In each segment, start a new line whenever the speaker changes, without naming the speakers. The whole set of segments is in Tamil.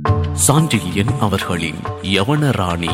சாண்டில்யன் அவர்களின் யவனராணி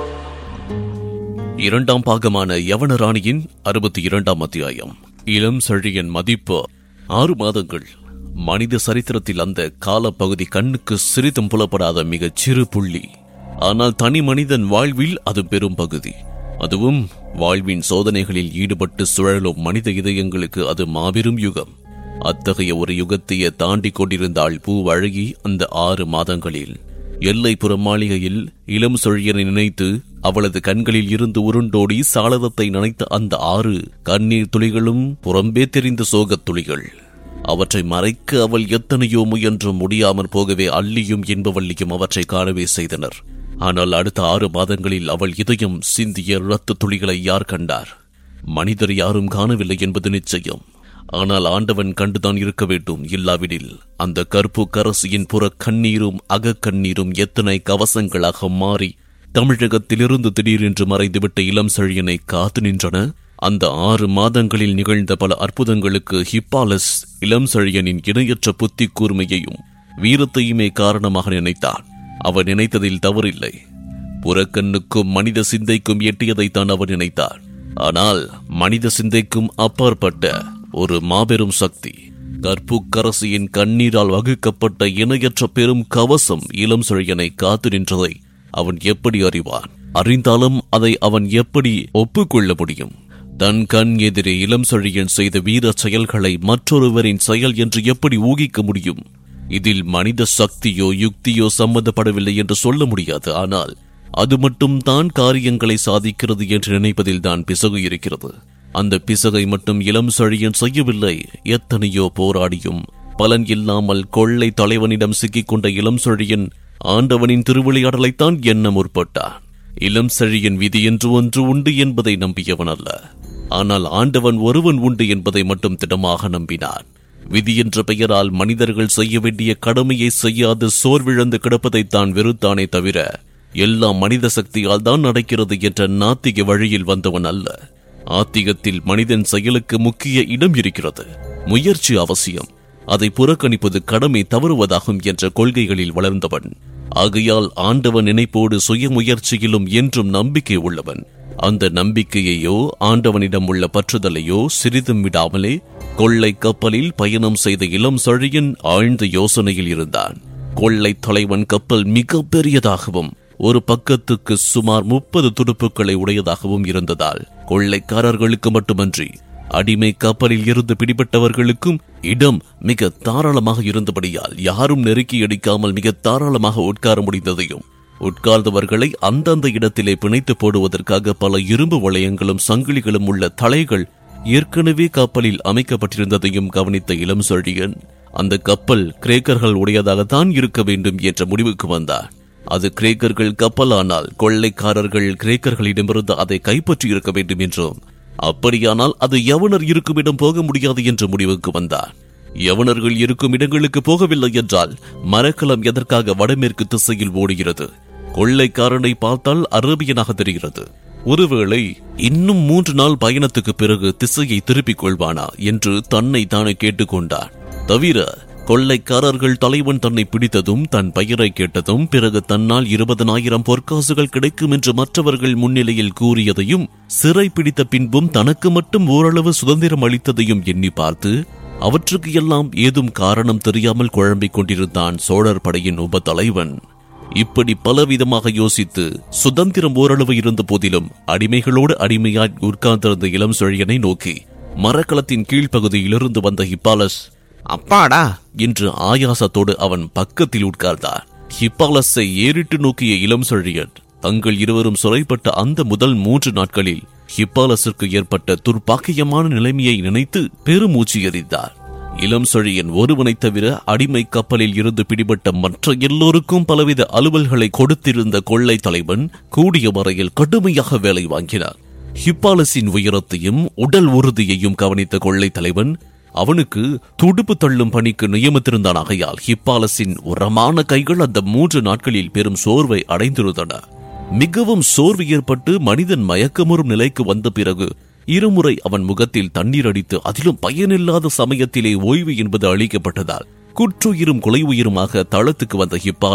இரண்டாம் பாகமான யவனராணியின் அறுபத்தி இரண்டாம் அத்தியாயம் இளம் செழியன் மதிப்பு ஆறு மாதங்கள் மனித சரித்திரத்தில் அந்த காலப்பகுதி கண்ணுக்கு சிறிதும் புலப்படாத மிகச் சிறு புள்ளி ஆனால் தனி மனிதன் வாழ்வில் அது பெரும் பகுதி அதுவும் வாழ்வின் சோதனைகளில் ஈடுபட்டு சுழலும் மனித இதயங்களுக்கு அது மாபெரும் யுகம் அத்தகைய ஒரு யுகத்தையே தாண்டி கொண்டிருந்தாள் பூவழகி அந்த ஆறு மாதங்களில் எல்லைப்புற மாளிகையில் இளம் சொழியனை நினைத்து அவளது கண்களில் இருந்து உருண்டோடி சாளரத்தை நனைத்த அந்த ஆறு கண்ணீர் துளிகளும் புறம்பே தெரிந்த சோகத் துளிகள் அவற்றை மறைக்க அவள் எத்தனையோ முயன்றும் முடியாமற் போகவே அள்ளியும் என்பவள்ளியும் அவற்றை காணவே செய்தனர் ஆனால் அடுத்த ஆறு மாதங்களில் அவள் இதயம் சிந்திய இரத்த துளிகளை யார் கண்டார் மனிதர் யாரும் காணவில்லை என்பது நிச்சயம் ஆனால் ஆண்டவன் கண்டுதான் இருக்க வேண்டும் இல்லாவிடில் அந்த கற்பு கரசியின் புற கண்ணீரும் அகக்கண்ணீரும் எத்தனை கவசங்களாக மாறி தமிழகத்திலிருந்து திடீரென்று மறைந்துவிட்ட இளம் செழியனை காத்து நின்றன அந்த ஆறு மாதங்களில் நிகழ்ந்த பல அற்புதங்களுக்கு ஹிப்பாலஸ் இளம் செழியனின் இணையற்ற புத்தி கூர்மையையும் வீரத்தையுமே காரணமாக நினைத்தான் அவன் நினைத்ததில் தவறில்லை புறக்கண்ணுக்கும் மனித சிந்தைக்கும் எட்டியதைத்தான் அவன் நினைத்தான் ஆனால் மனித சிந்தைக்கும் அப்பாற்பட்ட ஒரு மாபெரும் சக்தி கற்புக்கரசியின் கண்ணீரால் வகுக்கப்பட்ட இணையற்ற பெரும் கவசம் இளம் செழியனை காத்து நின்றதை அவன் எப்படி அறிவான் அறிந்தாலும் அதை அவன் எப்படி ஒப்புக்கொள்ள முடியும் தன் கண் எதிரே இளம் செழியன் செய்த வீர செயல்களை மற்றொருவரின் செயல் என்று எப்படி ஊகிக்க முடியும் இதில் மனித சக்தியோ யுக்தியோ சம்பந்தப்படவில்லை என்று சொல்ல முடியாது ஆனால் அது மட்டும் தான் காரியங்களை சாதிக்கிறது என்று நினைப்பதில் தான் பிசகு இருக்கிறது அந்த பிசகை மட்டும் இளம் செழியன் செய்யவில்லை எத்தனையோ போராடியும் பலன் இல்லாமல் கொள்ளை தலைவனிடம் சிக்கிக் கொண்ட இளம் செழியன் ஆண்டவனின் திருவிளையாடலைத்தான் எண்ண முற்பட்டான் இளம் செழியன் விதி என்று ஒன்று உண்டு என்பதை நம்பியவன் அல்ல ஆனால் ஆண்டவன் ஒருவன் உண்டு என்பதை மட்டும் திடமாக நம்பினான் விதி என்ற பெயரால் மனிதர்கள் செய்ய வேண்டிய கடமையை செய்யாது சோர்விழந்து கிடப்பதைத்தான் வெறுத்தானே தவிர எல்லாம் மனித சக்தியால் தான் நடக்கிறது என்ற நாத்திக வழியில் வந்தவன் அல்ல ஆத்திகத்தில் மனிதன் செயலுக்கு முக்கிய இடம் இருக்கிறது முயற்சி அவசியம் அதை புறக்கணிப்பது கடமை தவறுவதாகும் என்ற கொள்கைகளில் வளர்ந்தவன் ஆகையால் ஆண்டவன் நினைப்போடு சுய முயற்சியிலும் என்றும் நம்பிக்கை உள்ளவன் அந்த நம்பிக்கையையோ ஆண்டவனிடம் உள்ள பற்றுதலையோ சிறிதும் விடாமலே கொள்ளை கப்பலில் பயணம் செய்த இளம் சழியன் ஆழ்ந்த யோசனையில் இருந்தான் கொள்ளை தலைவன் கப்பல் மிக பெரியதாகவும் ஒரு பக்கத்துக்கு சுமார் முப்பது துடுப்புகளை உடையதாகவும் இருந்ததால் கொள்ளைக்காரர்களுக்கு மட்டுமன்றி அடிமை கப்பலில் இருந்து பிடிபட்டவர்களுக்கும் இடம் மிக தாராளமாக இருந்தபடியால் யாரும் நெருக்கி அடிக்காமல் மிக தாராளமாக உட்கார முடிந்ததையும் உட்கார்ந்தவர்களை அந்தந்த இடத்திலே பிணைத்து போடுவதற்காக பல இரும்பு வளையங்களும் சங்கிலிகளும் உள்ள தலைகள் ஏற்கனவே கப்பலில் அமைக்கப்பட்டிருந்ததையும் கவனித்த இளம் செழியன் அந்த கப்பல் கிரேக்கர்கள் உடையதாகத்தான் இருக்க வேண்டும் என்ற முடிவுக்கு வந்தார் அது கிரேக்கர்கள் கப்பலானால் கொள்ளைக்காரர்கள் கிரேக்கர்களிடமிருந்து அதை கைப்பற்றி இருக்க வேண்டும் என்றும் அப்படியானால் அது யவனர் இருக்கும் இடம் போக முடியாது என்ற முடிவுக்கு வந்தார் யவனர்கள் இருக்கும் இடங்களுக்கு போகவில்லை என்றால் மரக்கலம் எதற்காக வடமேற்கு திசையில் ஓடுகிறது கொள்ளைக்காரனை பார்த்தால் அரேபியனாக தெரிகிறது ஒருவேளை இன்னும் மூன்று நாள் பயணத்துக்கு பிறகு திசையை திருப்பிக் கொள்வானா என்று தன்னை தானே கேட்டுக்கொண்டார் தவிர கொள்ளைக்காரர்கள் தலைவன் தன்னை பிடித்ததும் தன் பெயரை கேட்டதும் பிறகு தன்னால் இருபதனாயிரம் பொற்காசுகள் கிடைக்கும் என்று மற்றவர்கள் முன்னிலையில் கூறியதையும் சிறை பிடித்த பின்பும் தனக்கு மட்டும் ஓரளவு சுதந்திரம் அளித்ததையும் எண்ணி பார்த்து அவற்றுக்கு எல்லாம் ஏதும் காரணம் தெரியாமல் குழம்பிக் கொண்டிருந்தான் சோழர் படையின் உப தலைவன் இப்படி பலவிதமாக யோசித்து சுதந்திரம் ஓரளவு இருந்த போதிலும் அடிமைகளோடு அடிமையாய் உட்கார்ந்திருந்த இளம் செழியனை நோக்கி மரக்கலத்தின் கீழ்ப்பகுதியிலிருந்து வந்த ஹிப்பாலஸ் அப்பாடா என்று ஆயாசத்தோடு அவன் பக்கத்தில் உட்கார்ந்தார் ஹிப்பாலஸை ஏறிட்டு நோக்கிய இளம் செழியன் தங்கள் இருவரும் சிறைப்பட்ட அந்த முதல் மூன்று நாட்களில் ஹிப்பாலஸிற்கு ஏற்பட்ட துர்ப்பாக்கியமான நிலைமையை நினைத்து பெருமூச்சு எறிந்தார் இளம் செழியன் ஒருவனைத் தவிர அடிமை கப்பலில் இருந்து பிடிபட்ட மற்ற எல்லோருக்கும் பலவித அலுவல்களை கொடுத்திருந்த கொள்ளை தலைவன் கூடிய வரையில் கடுமையாக வேலை வாங்கினார் ஹிப்பாலஸின் உயரத்தையும் உடல் உறுதியையும் கவனித்த கொள்ளை தலைவன் அவனுக்கு துடுப்பு தள்ளும் பணிக்கு நியமித்திருந்தான் ஆகையால் ஹிப்பாலஸின் உரமான கைகள் அந்த மூன்று நாட்களில் பெரும் சோர்வை அடைந்திருந்தன மிகவும் சோர்வு ஏற்பட்டு மனிதன் மயக்கமுறும் நிலைக்கு வந்த பிறகு இருமுறை அவன் முகத்தில் தண்ணீர் அடித்து அதிலும் பயனில்லாத சமயத்திலே ஓய்வு என்பது அளிக்கப்பட்டதால் குற்றுயிரும் கொலை உயிருமாக தளத்துக்கு வந்த ஹிப்பாலஸ்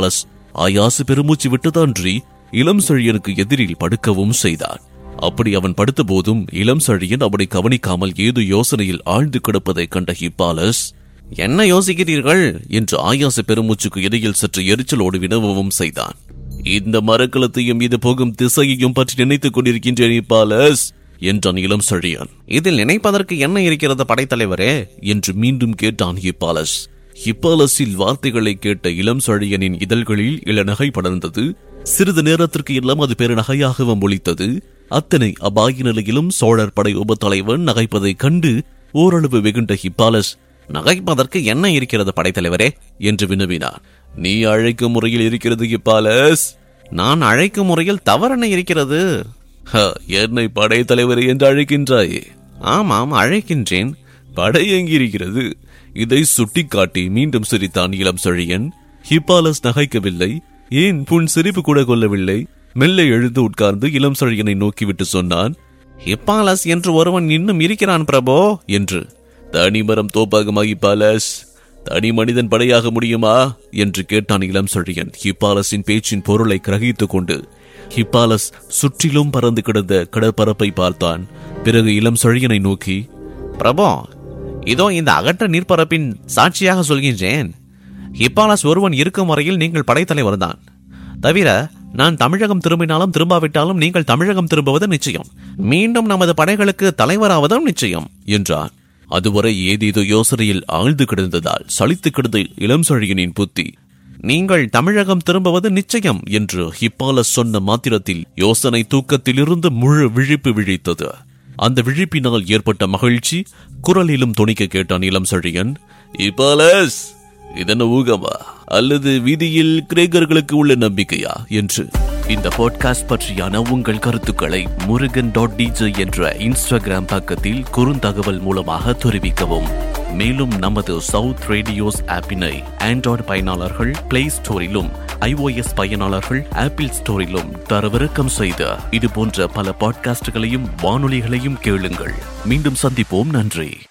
ஆயாசு பெருமூச்சு விட்டதன்றி இளம் செழியனுக்கு எதிரில் படுக்கவும் செய்தான் அப்படி அவன் படுத்த போதும் இளம் செழியன் அவனை கவனிக்காமல் ஏதோ யோசனையில் ஆழ்ந்து கிடப்பதைக் கண்ட ஹிப்பாலஸ் என்ன யோசிக்கிறீர்கள் என்று ஆயாச பெருமூச்சுக்கு இடையில் சற்று எரிச்சலோடு வினவவும் செய்தான் இந்த மரக்கலத்தையும் இது போகும் திசையையும் பற்றி நினைத்துக் கொண்டிருக்கின்றேன் ஹிப்பாலஸ் என்றான் இளம் செழியன் இதில் நினைப்பதற்கு என்ன இருக்கிறது படைத்தலைவரே என்று மீண்டும் கேட்டான் ஹிப்பாலஸ் ஹிப்பாலஸில் வார்த்தைகளை கேட்ட இளம் செழியனின் இதழ்களில் இளநகை படர்ந்தது சிறிது நேரத்திற்கு எல்லாம் அது பெருநகையாகவும் ஒழித்தது அத்தனை அபாய நிலையிலும் சோழர் படை உபத்தலைவன் நகைப்பதைக் கண்டு ஓரளவு வெகுண்ட ஹிப்பாலஸ் நகைப்பதற்கு என்ன இருக்கிறது படைத்தலைவரே என்று வினவினார் நீ அழைக்கும் முறையில் இருக்கிறது ஹிப்பாலஸ் நான் அழைக்கும் முறையில் தவறென்ன இருக்கிறது "ஹ, என்னை படைத்தலைவரே என்று அழைக்கின்றாயே ஆமாம் அழைக்கின்றேன் படை எங்கிருக்கிறது இதை சுட்டிக்காட்டி மீண்டும் சிரித்தான் இளம் செழியன் ஹிப்பாலஸ் நகைக்கவில்லை ஏன் புன் சிரிப்பு கூட கொள்ளவில்லை மெல்ல எழுந்து உட்கார்ந்து இளம் செழியனை நோக்கிவிட்டு சொன்னான் ஹிப்பாலஸ் என்று ஒருவன் இன்னும் இருக்கிறான் பிரபோ என்று தனிமரம் தோப்பாகுமா ஹிப்பாலஸ் தனி மனிதன் படையாக முடியுமா என்று கேட்டான் இளம் செழியன் ஹிப்பாலஸின் பேச்சின் பொருளை கிரகித்துக் கொண்டு ஹிப்பாலஸ் சுற்றிலும் பறந்து கிடந்த கடற்பரப்பை பார்த்தான் பிறகு இளம் செழியனை நோக்கி பிரபோ இதோ இந்த அகன்ற நீர்ப்பரப்பின் சாட்சியாக சொல்கின்றேன் ஹிப்பாலஸ் ஒருவன் இருக்கும் வரையில் நீங்கள் படைத்தலைவர் தான் தவிர நான் தமிழகம் திரும்பினாலும் திரும்பாவிட்டாலும் நீங்கள் தமிழகம் திரும்புவது நிச்சயம் மீண்டும் நமது படைகளுக்கு தலைவராவதும் நிச்சயம் என்றான் அதுவரை ஏதேதோ யோசனையில் ஆழ்ந்து கிடந்ததால் சலித்து கிடந்த இளம் செழியனின் புத்தி நீங்கள் தமிழகம் திரும்புவது நிச்சயம் என்று ஹிப்பாலஸ் சொன்ன மாத்திரத்தில் யோசனை தூக்கத்திலிருந்து முழு விழிப்பு விழித்தது அந்த விழிப்பினால் ஏற்பட்ட மகிழ்ச்சி குரலிலும் துணிக்க கேட்டான் இளம் செழியன் ஹிப்பாலஸ் இதென்ன ஊகமா அல்லது வீதியில் கிரேக்கர்களுக்கு உள்ள நம்பிக்கையா என்று இந்த பாட்காஸ்ட் பற்றியான உங்கள் கருத்துக்களை முருகன் டாட் டிஜே என்ற இன்ஸ்டாகிராம் பக்கத்தில் குறுந்தகவல் மூலமாக தெரிவிக்கவும் மேலும் நமது சவுத் ரேடியோஸ் ஆப்பினை ஆண்ட்ராய்டு பயனாளர்கள் பிளே ஸ்டோரிலும் ஐஓஎஸ் பயனாளர்கள் ஆப்பிள் ஸ்டோரிலும் தரவிறக்கம் செய்த இது போன்ற பல பாட்காஸ்டுகளையும் வானொலிகளையும் கேளுங்கள் மீண்டும் சந்திப்போம் நன்றி